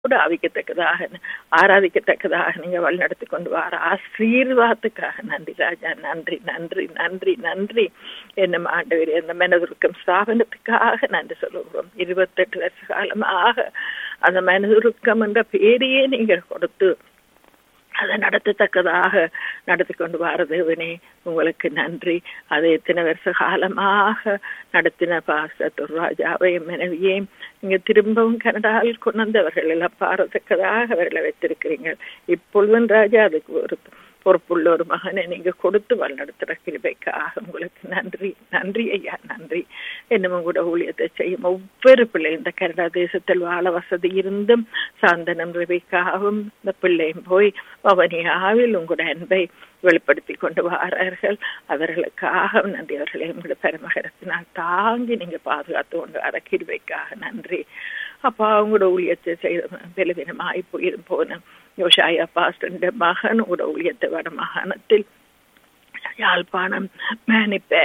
கூட ஆவிக்கத்தக்கதாக ஆராதிக்கத்தக்கதாக நீங்க வழிநடத்தி கொண்டு வர ஆசீர்வாதத்துக்காக நன்றி ராஜா நன்றி நன்றி நன்றி நன்றி என்ன ஆண்டவரே அந்த மனதுருக்கம் ஸ்தாபனத்துக்காக நன்றி சொல்லுகிறோம் இருபத்தெட்டு வருஷ காலமாக அந்த மனதுருக்கம் என்ற பேரையே நீங்க கொடுத்து அதை நடத்தத்தக்கதாக நடத்தி கொண்டு வர தேவனே உங்களுக்கு நன்றி அதை எத்தனை வருஷ காலமாக நடத்தின பாஸ்டர் ராஜாவையும் மனைவியையும் நீங்க திரும்பவும் கனடாவில் கொண்டு வந்தவர்கள் எல்லாம் பாரத்தக்கதாக அவர்களை வைத்திருக்கிறீங்க இப்பொழுதும் ராஜா அதுக்கு ஒரு பொறுப்புள்ள ஒரு மகனை நீங்க கொடுத்து வழிநடத்துற கிருபைக்காக உங்களுக்கு நன்றி நன்றி ஐயா நன்றி என்னமும் கூட ஊழியத்தை செய்யும் ஒவ்வொரு பிள்ளை இந்த கனடா தேசத்தில் வாழ வசதி இருந்தும் சாந்தனம் ரவிக்காகவும் இந்த பிள்ளையும் போய் பவனியாவில் உங்களோட அன்பை வெளிப்படுத்தி கொண்டு வாரார்கள் அவர்களுக்காக நன்றி அவர்களை உங்களோட பெருமகரத்தினால் தாங்கி நீங்க பாதுகாத்து கொண்டு வர கிருபைக்காக நன்றி அப்பா அவங்களோட ஊழியத்தை செய்த பலவீனமாய் போய் போன யோஷாயா பாஸ்டர் மகன் உங்களோட ஊழியத்தை வட மாகாணத்தில் யாழ்ப்பாணம் மேனிப்ப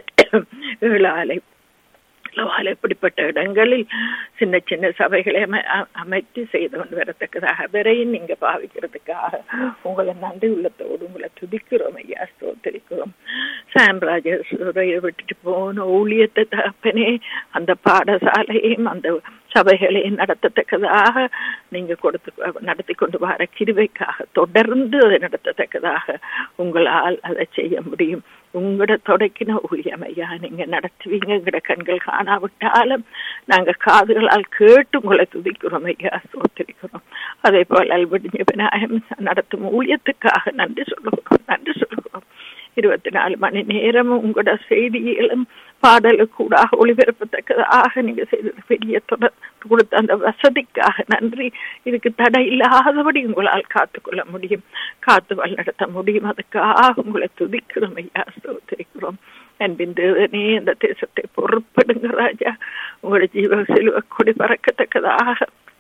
ஏழாலை இப்படிப்பட்ட இடங்களில் சின்ன சின்ன சபைகளை அமைத்து செய்து கொண்டு வரத்தக்கதாக அவரையும் நீங்க பாவிக்கிறதுக்காக உங்களை நன்றி உள்ளத்தோடு உங்களை துதிக்கிறோம் ஐயா ஸ்தோத்தரிக்கிறோம் சாம்ராஜேஸ்வரையை விட்டுட்டு போன ஊழியத்தை தகப்பனே அந்த பாடசாலையும் அந்த சபைகளையும் நடத்தத்தக்கதாக நீங்க கொடுத்து நடத்தி கொண்டு வர கிருவைக்காக தொடர்ந்து அதை நடத்தத்தக்கதாக உங்களால் அதை செய்ய முடியும் உங்களோட தொடக்கின ஊழியம் ஐயா நீங்க நடத்துவீங்க எங்கட கண்கள் காணாவிட்டாலும் நாங்க காதுகளால் கேட்டு உங்களை துதிக்கிறோம் ஐயா சோத்திரிக்கிறோம் அதே போல் அல்படிஞ்ச விநாயகம் நடத்தும் ஊழியத்துக்காக நன்றி சொல்லுகிறோம் நன்றி சொல்லுகிறோம் இருபத்தி நாலு மணி நேரம் உங்களோட செய்திகளும் பாடலுக்கூடாக ஒளிபரப்பத்தக்கதாக நீங்க செய்தது பெரிய தொடர் கொடுத்த அந்த வசதிக்காக நன்றி இதுக்கு தடை இல்லாதபடி உங்களால் காத்துக்கொள்ள முடியும் காத்து வழிநடத்த முடியும் அதுக்காக உங்களை துதிக்கிறோம் ஐயா ஸ்தோத்திரிக்கிறோம் அன்பின் தேவனே இந்த தேசத்தை பொறுப்படுங்க ராஜா உங்களோட ஜீவ செல்வ கொடி பறக்கத்தக்கதாக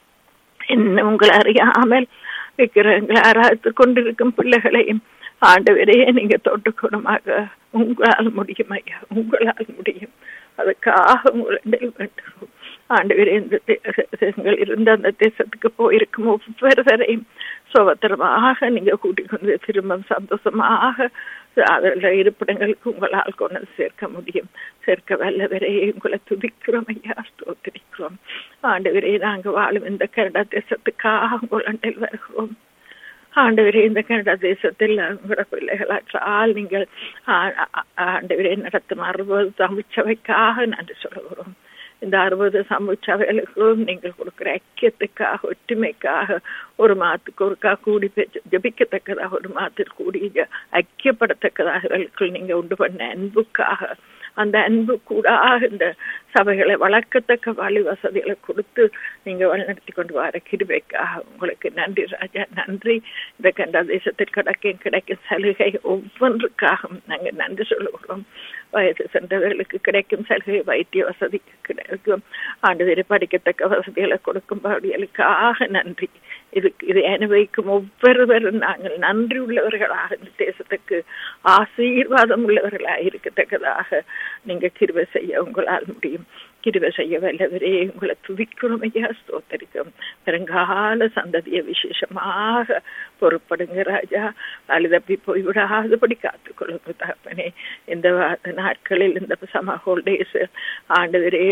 என்ன உங்களை அறியாமல் விக்கிரகங்களை ஆராய்த்து கொண்டிருக்கும் பிள்ளைகளையும் ஆண்டவரே நீங்க தொட்டுக்கணுமாக உங்களால் முடியும் ஐயா உங்களால் முடியும் அதுக்காக உங்களை வேண்டும் ஆண்டவரே இந்த தேசங்கள் இருந்த அந்த தேசத்துக்கு போயிருக்கும் ஒவ்வொருவரையும் சுதந்திரமாக நீங்க கூட்டிக் கொண்டு திரும்ப சந்தோஷமாக அதில் இருப்பிடங்களுக்கு உங்களால் கொண்டு சேர்க்க முடியும் சேர்க்க வல்லவரே உங்களை துதிக்கிறோம் ஐயா ஸ்தோத்திரிக்கிறோம் ஆண்டவரே நாங்க வாழும் இந்த கனடா தேசத்துக்காக உங்கள் வருகிறோம் ஆண்டவரே இந்த கனடா தேசத்தில் உங்களோட பிள்ளைகளாற்றால் நீங்கள் ஆண்டவரே நடத்தும் அறுபது தமிழ்ச்சபைக்காக நன்றி சொல்லுகிறோம் இந்த அறுபது சமூச்சபைகளுக்கும் நீங்கள் கொடுக்கிற ஐக்கியத்துக்காக ஒற்றுமைக்காக ஒரு மாத்துக்கு ஒருக்கா கூடி ஜபிக்கத்தக்கதாக ஒரு மாத்திற்கு கூடி ஐக்கியப்படத்தக்கதாக நீங்க உண்டு பண்ண அன்புக்காக அந்த அன்பு கூட இந்த சபைகளை வளர்க்கத்தக்க வழி வசதிகளை கொடுத்து நீங்க வழிநடத்தி கொண்டு வர கிருபைக்காக உங்களுக்கு நன்றி ராஜா நன்றி இந்த கண்ட தேசத்தில் கிடைக்கும் கிடைக்கும் சலுகை ஒவ்வொன்றுக்காக நாங்க நன்றி சொல்லுகிறோம் வயது சென்றவர்களுக்கு கிடைக்கும் சலுகை வைத்திய வசதிக்கு கிடைக்கும் ஆண்டு வரை படிக்கத்தக்க வசதிகளை கொடுக்கும்படிகளுக்காக நன்றி இதுக்கு இதை அனுபவிக்கும் ஒவ்வொருவரும் நாங்கள் நன்றி உள்ளவர்களாக இந்த தேசத்துக்கு ஆசீர்வாதம் உள்ளவர்களாக இருக்கத்தக்கதாக நீங்க கிருவை செய்ய உங்களால் முடியும் கிருவை செய்ய வல்லவரே உங்களை துதிக்கிறோம் ஐயா ஸ்தோத்தரிக்கும் பெருங்கால சந்ததிய விசேஷமாக பொறுப்படுங்க ராஜா அழுதப்பி போய்விடாதபடி காத்துக்கொள்ளுங்க தகப்பனே இந்த நாட்களில் இந்த சம ஹோல்டேஸ் ஆண்டவரே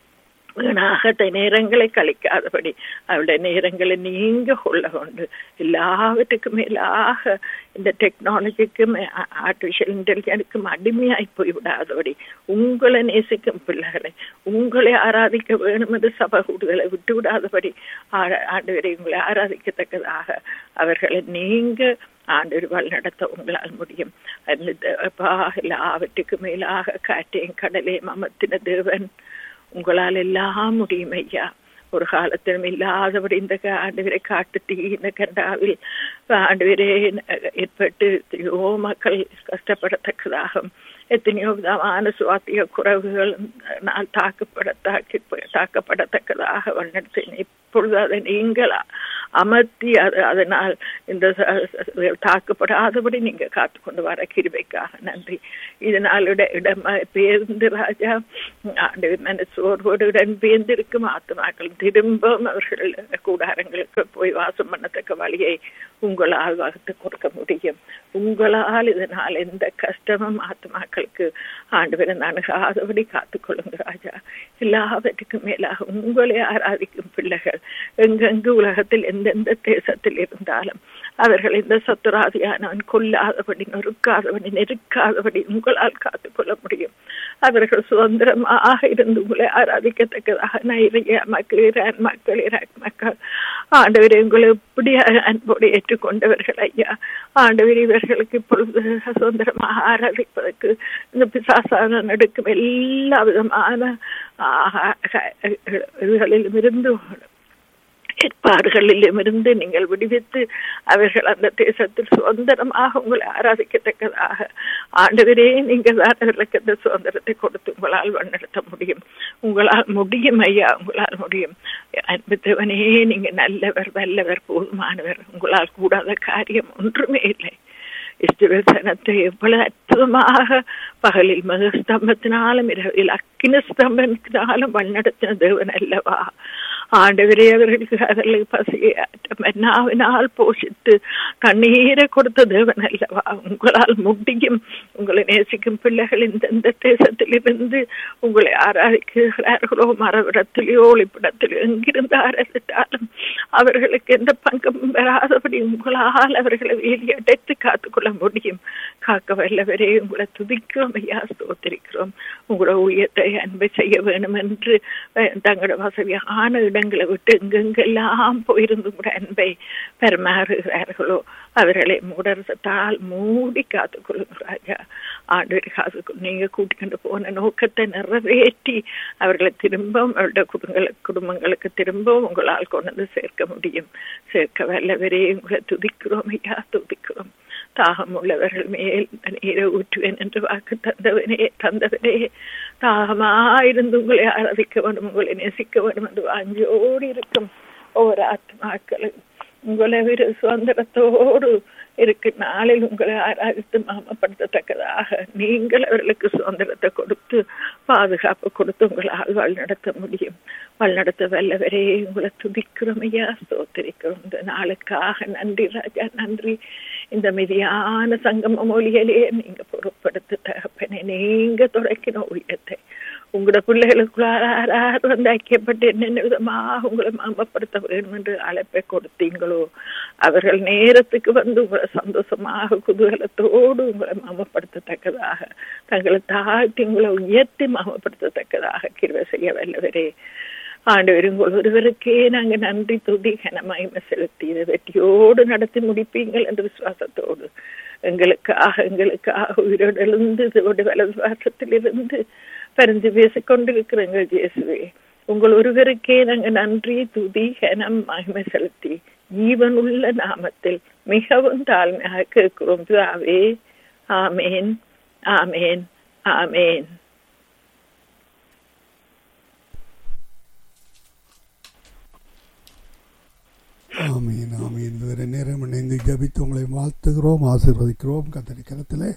வீணாக நேரங்களை கழிக்காதபடி அவருடைய நேரங்களை நீங்க கொள்ள கொண்டு எல்லாவற்றுக்கும் மேலாக இந்த டெக்னாலஜிக்கும் ஆர்டிபிஷியல் இன்டெலிஜென்ஸுக்கும் அடிமையாய் போய்விடாதபடி உங்களை நேசிக்கும் பிள்ளைகளை உங்களை ஆராதிக்க வேணும் என்று சபை கூடுதலை விட்டு விடாதபடி ஆண்டு உங்களை ஆராதிக்கத்தக்கதாக அவர்களை நீங்க ஆண்டு நடத்த உங்களால் முடியும் எல்லாவற்றுக்கும் மேலாக காற்றையும் கடலையும் அமர்த்தின தேவன் உங்களால் எல்லாம் முடியும் ஐயா ஒரு காலத்திலும் இல்லாதபடி இந்த ஆண்டுவரை காட்டு தீ இந்த கண்டாவில் ஆண்டுவரே ஏற்பட்டு எத்தனையோ மக்கள் கஷ்டப்படத்தக்கதாகும் எத்தனையோ விதமான சுவாத்திய குறைவுகள் நான் தாக்கப்பட தாக்கி தாக்கப்படத்தக்கதாக வழிநடத்தினேன் இப்பொழுது அதை நீங்கள் அமர்த்தி அது அதனால் இந்த ச- ச- தாக்கப்படாதபடி நீங்க காத்து கொண்டு வர கிருபைக்காக நன்றி இதனால் இட இடம் பேர்ந்து ராஜா ஆண்டு மனசோர்வோடு இடம் பேர்ந்திருக்கும் ஆத்மாக்கள் திரும்பவும் அவர்கள் கூடாரங்களுக்கு போய் வாசம் பண்ணத்தக்க வழியை உங்களால் வகுத்து கொடுக்க முடியும் உங்களால் இதனால் எந்த கஷ்டமும் ஆத்மாக்களுக்கு ஆண்டு அணுகாதபடி காத்துக்கொள்ளுங்க ராஜா எல்லாவற்றுக்கும் மேலாக உங்களை ஆராதிக்கும் பிள்ளைகள் எங்கெங்கு உலகத்தில் எந்தெந்த தேசத்தில் இருந்தாலும் அவர்கள் இந்த சத்துராதியானவன் கொல்லாதபடி நொறுக்காதபடி நெருக்காதபடி உங்களால் காத்துக்கொள்ள முடியும் அவர்கள் சுதந்திரமாக இருந்து உங்களை ஆராதிக்கத்தக்கதாக நைரிய மக்கள் ஈரான் மக்கள் ஈராக் மக்கள் ஆண்டவரை உங்களை எப்படி அன்போடு ஏற்றுக்கொண்டவர்கள் ஐயா ஆண்டவர் இவர்களுக்கு இப்பொழுது சுதந்திரமாக ஆராதிப்பதற்கு இந்த பிசாசான நடுக்கும் எல்லா விதமான இதுகளிலும் இருந்து ஏற்பாடுகளிலும் இருந்து நீங்கள் விடுவித்து அவர்கள் அந்த தேசத்தில் சுதந்திரமாக உங்களை ஆராதிக்கத்தக்கதாக ஆண்டவரே நீங்கள் தான் அவர்களுக்கு அந்த சுதந்திரத்தை கொடுத்து உங்களால் வழிநடத்த முடியும் உங்களால் முடியும் ஐயா உங்களால் முடியும் அன்புத்தவனே நீங்க நல்லவர் வல்லவர் போதுமானவர் உங்களால் கூடாத காரியம் ஒன்றுமே இல்லை இஷ்டவசனத்தை எவ்வளவு அற்புதமாக பகலில் மக ஸ்தம்பத்தினாலும் இரவில் அக்கின ஸ்தம்பத்தினாலும் வழிநடத்தின தேவன் அல்லவா ஆண்டவரே அவர்களுக்கு அதற்கு பசியை மன்னாவினால் போஷித்து கண்ணீரை கொடுத்த தேவன் அல்லவா உங்களால் முடியும் உங்களை நேசிக்கும் பிள்ளைகள் இந்த தேசத்தில் இருந்து உங்களை ஆராதிக்கிறார்களோ மரவிடத்திலேயோ ஒளிப்பிடத்திலோ எங்கிருந்து ஆராதித்தாலும் அவர்களுக்கு எந்த பங்கும் வராதபடி உங்களால் அவர்களை வேலி அடைத்து காத்துக்கொள்ள முடியும் காக்க வல்லவரே உங்களை துதிக்கிறோம் ஐயா ஸ்தோத்திரிக்கிறோம் உங்களோட ஊழியத்தை அன்பை செய்ய வேணும் என்று தங்களோட வசதியான இடங்களை விட்டு எங்கெங்கெல்லாம் போயிருந்து கூட அன்பை பெருமாறுகிறார்களோ அவர்களை மூடரசத்தால் மூடி காத்துக்கொள்ளும் ராஜா ஆண்டு காத்து நீங்க கூட்டிக்கொண்டு போன நோக்கத்தை நிறைவேற்றி அவர்களை திரும்பவும் அவருடைய குடும்பங்களுக்கு குடும்பங்களுக்கு திரும்பவும் உங்களால் கொண்டு வந்து சேர்க்க முடியும் சேர்க்க வல்லவரே உங்களை துதிக்கிறோம் ஐயா துதிக்கிறோம் தாகம் உள்ளவர்கள் மேல் நீரை ஊற்றுவேன் என்று வாக்கு தந்தவனே தந்தவனே தாகமாயிருந்து உங்களை ஆராதிக்க வேண்டும் உங்களை நேசிக்க வேண்டும் என்று வாஞ்சோடு இருக்கும் ஒவ்வொரு ஆத்மாக்களும் உங்களை விரு சுதந்திரத்தோடு இருக்கு நாளில் உங்களை ஆராதித்து மாமப்படுத்தத்தக்கதாக நீங்கள் அவர்களுக்கு சுதந்திரத்தை கொடுத்து பாதுகாப்பு கொடுத்து உங்களால் வழிநடத்த முடியும் வழிநடத்த வல்லவரே உங்களை துதிக்கிறோம் ஐயா ஸ்தோத்திரிக்கிறோம் இந்த நாளுக்காக நன்றி ராஜா நன்றி இந்த மிதியான சங்கம மொழியிலே நீங்க பொருட்படுத்த தகப்பனே நீங்க தொடக்கின ஊழியத்தை உங்களோட பிள்ளைகளுக்குள்ளார் வந்து ஐக்கியப்பட்டு என்னென்ன விதமாக உங்களை மாமப்படுத்த வேண்டும் என்று அழைப்பை கொடுத்தீங்களோ அவர்கள் நேரத்துக்கு வந்து உங்களை சந்தோஷமாக குதூகலத்தோடு உங்களை மாமப்படுத்தத்தக்கதாக தங்களை தாழ்த்தி உங்களை உயர்த்தி மாமப்படுத்தத்தக்கதாக கிருவை செய்ய வல்லவரே ஆண்டவர் உங்கள் ஒருவருக்கே நாங்க நன்றி துதி கனமயம செலுத்தி இதை வெற்றியோடு நடத்தி முடிப்பீங்கள் என்ற விசுவாசத்தோடு எங்களுக்காக எங்களுக்காக உயிரோடு எழுந்து இதோடு வலது வாசத்திலிருந்து பரிந்து பேசிக் கொண்டிருக்கிறீங்க ஜேசுவே உங்கள் ஒருவருக்கே நாங்க நன்றி துதி கனம் மகிமை செலுத்தி ஜீவனுள்ள நாமத்தில் மிகவும் தாழ்மையாக கேட்கிறோம் துவாவே ஆமேன் ஆமேன் ஆமேன் ஆமீன் ஆமீன் வேறு நேரம் இணைந்து ஜபித்து உங்களை வாழ்த்துகிறோம் ஆசீர்வதிக்கிறோம் கத்தரி கரத்திலே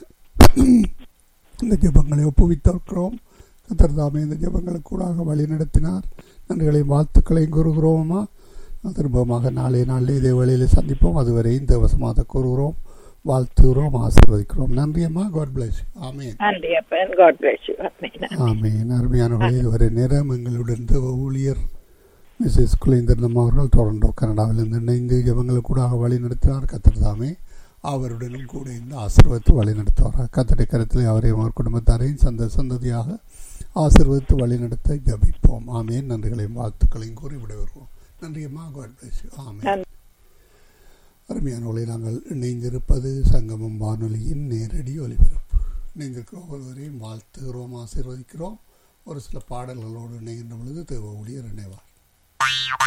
இந்த ஜபங்களை ஒப்புவித்திருக்கிறோம் கத்தர் தாமே இந்த ஜபங்களுக்கு கூடாக வழி நடத்தினார் நன்றிகளையும் வாழ்த்துக்களையும் கூறுகிறோமா திரும்பமாக நாளை நாளில் இதே வழியில் சந்திப்போம் அதுவரை இந்த வசமாக கூறுகிறோம் வாழ்த்துகிறோம் ஆசீர்வதிக்கிறோம் நன்றி அம்மா காட் பிளஸ் ஆமீன் நன்றி அப்பன் காட் பிளஸ் யூ ஆமீன் அருமையான இதுவரை நேரம் எங்களுடன் தேவ ஊழியர் மிஸ்ஸஸ் குலேந்திரனம் அவர்கள் டொரண்டோ கனடாவிலிருந்து இணைந்து ஜபங்களை கூட வழி நடத்தினார் கத்திரதாமே அவருடனும் கூட இந்த ஆசீர்வதித்து வழி நடத்துவார் கத்தடை கருத்தில் அவரையும் அவர் குடும்பத்தாரையும் சந்த சந்ததியாக ஆசீர்வதித்து வழி நடத்த ஜபிப்போம் ஆமேன் நன்றிகளையும் வாழ்த்துக்களையும் கூறி விடைபெறுவோம் நன்றியம்மா காட் பிளஸ் ஆமேன் அருமையானவர்களை நாங்கள் இணைந்திருப்பது சங்கமம் வானொலியின் நேரடி ஒலிபரப்பு இணைந்திருக்கிற ஒவ்வொருவரையும் வாழ்த்துகிறோம் ஆசீர்வதிக்கிறோம் ஒரு சில பாடல்களோடு இணைகின்ற பொழுது தேவ ஊழியர் இணைவார்